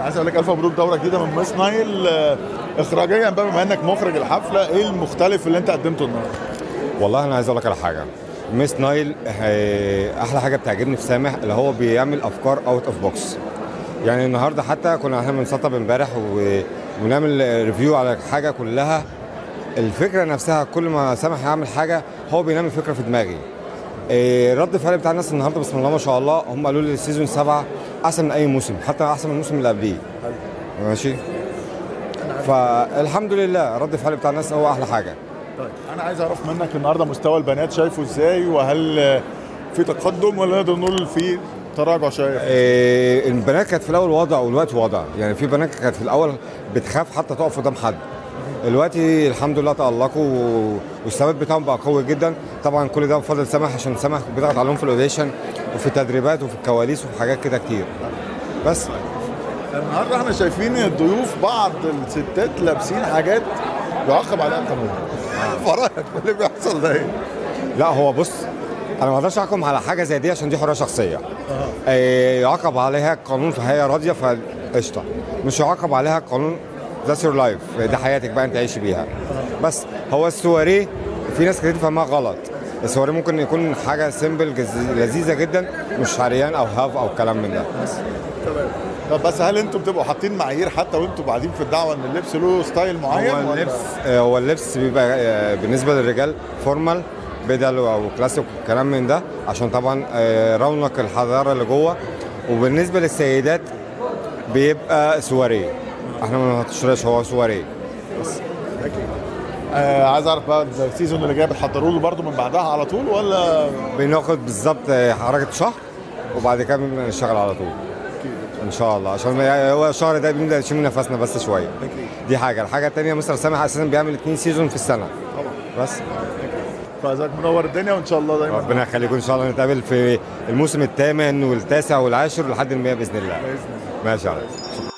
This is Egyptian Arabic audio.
عايز اقول لك الف مبروك دوره جديده من مس نايل آه، اخراجيا بقى بما انك مخرج الحفله ايه المختلف اللي انت قدمته النهارده؟ والله انا عايز اقول لك على حاجه ميس نايل آه، احلى حاجه بتعجبني في سامح اللي هو بيعمل افكار اوت اوف بوكس يعني النهارده حتى كنا احنا بنسطب امبارح و- ونعمل ريفيو على حاجه كلها الفكره نفسها كل ما سامح يعمل حاجه هو بينمي فكره في دماغي آه، رد الفعل بتاع الناس النهارده بسم الله ما شاء الله هم قالوا لي السيزون سبعه احسن من اي موسم حتى احسن من الموسم اللي قبليه ماشي فالحمد لله رد الفعل بتاع الناس هو احلى حاجه طيب انا عايز اعرف منك النهارده مستوى البنات شايفه ازاي وهل آه، في تقدم ولا نقدر نقول في تراجع شويه؟ إيه، البنات كانت في الاول وضع والوقت وضع يعني في بنات كانت في الاول بتخاف حتى تقف قدام حد دلوقتي الحمد لله تألقوا و- والثبات بتاعهم بقى قوي جدا طبعا كل ده بفضل سمح عشان سمح بيضغط عليهم في الاوديشن وفي التدريبات وفي الكواليس وفي حاجات كده كتير بس النهارده احنا شايفين الضيوف بعض الستات لابسين حاجات يعاقب عليها القانون فرايك اللي بيحصل ده ايه؟ لا هو بص انا ما اقدرش احكم على حاجه زي دي عشان دي حريه شخصيه إيه، يعاقب عليها القانون فهي راضيه فقشطه مش يعاقب عليها القانون ذاتس يور لايف دي حياتك بقى انت عيش بيها بس هو السواريه في ناس كتير فاهمها غلط السواريه ممكن يكون حاجه سيمبل لذيذه جدا مش عريان او هاف او كلام من ده طب بس هل انتوا بتبقوا حاطين معايير حتى وانتوا بعدين في الدعوه ان اللبس له ستايل معين هو ولا؟ اللبس آه، هو اللبس بيبقى آه، بالنسبه للرجال فورمال بدل او كلاسيك وكلام من ده عشان طبعا آه، رونق الحضاره اللي جوه وبالنسبه للسيدات بيبقى سواريه احنا ما بنشتريش هو سواريه آه عايز اعرف بقى السيزون اللي جاي بتحضروا له برضه من بعدها على طول ولا بناخد بالظبط آه، حركه شهر وبعد كده بنبدا نشتغل على طول ان شاء الله عشان ما- هو الشهر ده بنبدا نشم نفسنا بس شويه دي حاجه الحاجه الثانيه مستر سامح اساسا بيعمل اثنين سيزون في السنه بس فازاك منور الدنيا وان شاء الله دايما ربنا يخليكم ان شاء الله نتقابل في الموسم الثامن والتاسع والعاشر لحد المية باذن الله باذن الله ماشي يا ريس